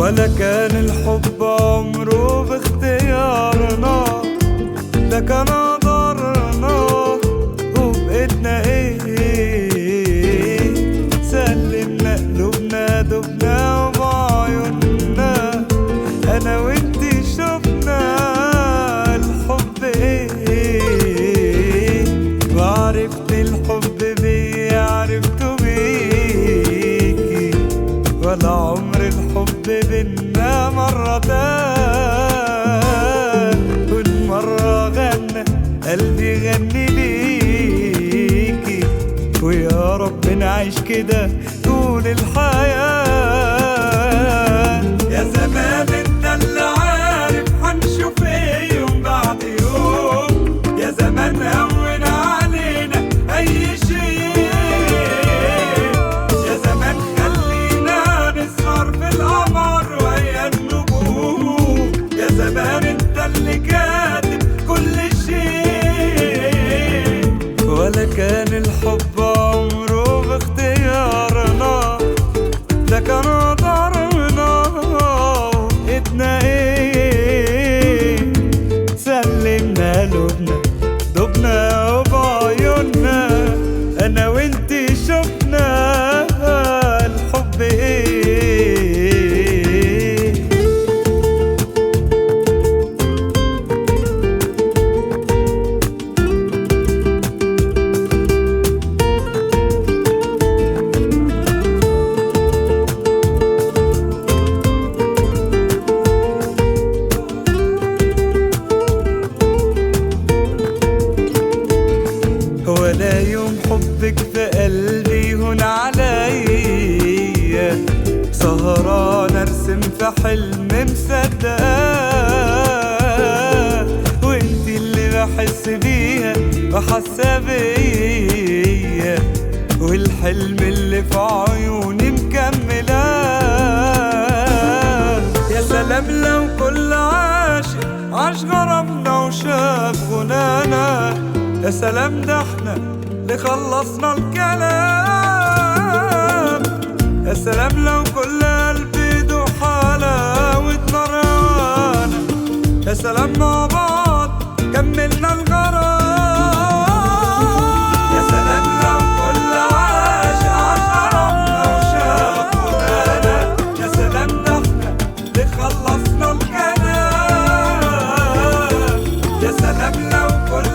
ولا كان الحب عمره باختيارنا ده كان قدرنا وبقيتنا ايه سلمنا قلوبنا دبنا وبعيوننا انا وانتي شفنا الحب ايه وعرفت الحب بيه عرفته بيكي ولا عمر الحب بينا مرة تاه والمرة غنى قلبي غني ليكي ويا رب نعيش كده طول الحياة يا زمان انت اللي عارف هنشوف ايه يوم بعد يوم يا زمان هون علينا اي شيء يا زمان خلينا نسهر في القمر ويا النجوم يا زمان انت اللي كاتب كل شيء ولا كان الحب عمره باختيارنا ده كان قدرنا وإيدنا ايه سلمنا قلوبنا دبنا وبعيوننا انا وانتي شفنا الحب ايه ولا يوم حبك في قلبي هون عليا سهران ارسم في حلم مصدقاه وانتي اللي بحس بيها وحاسه بيا والحلم اللي في عيوني مكملاه يا سلام لو كل عاشق عاش غرامنا وشاف غنانا يا سلام ده احنا اللي خلصنا الكلام يا سلام لو كل قلب يدوق حلاوة نرانا يا سلام مع بعض كملنا الغرام يا سلام لو كل عاشق عاش غرامنا وشاف غنانا يا سلام ده احنا اللي خلصنا الكلام يا سلام لو كل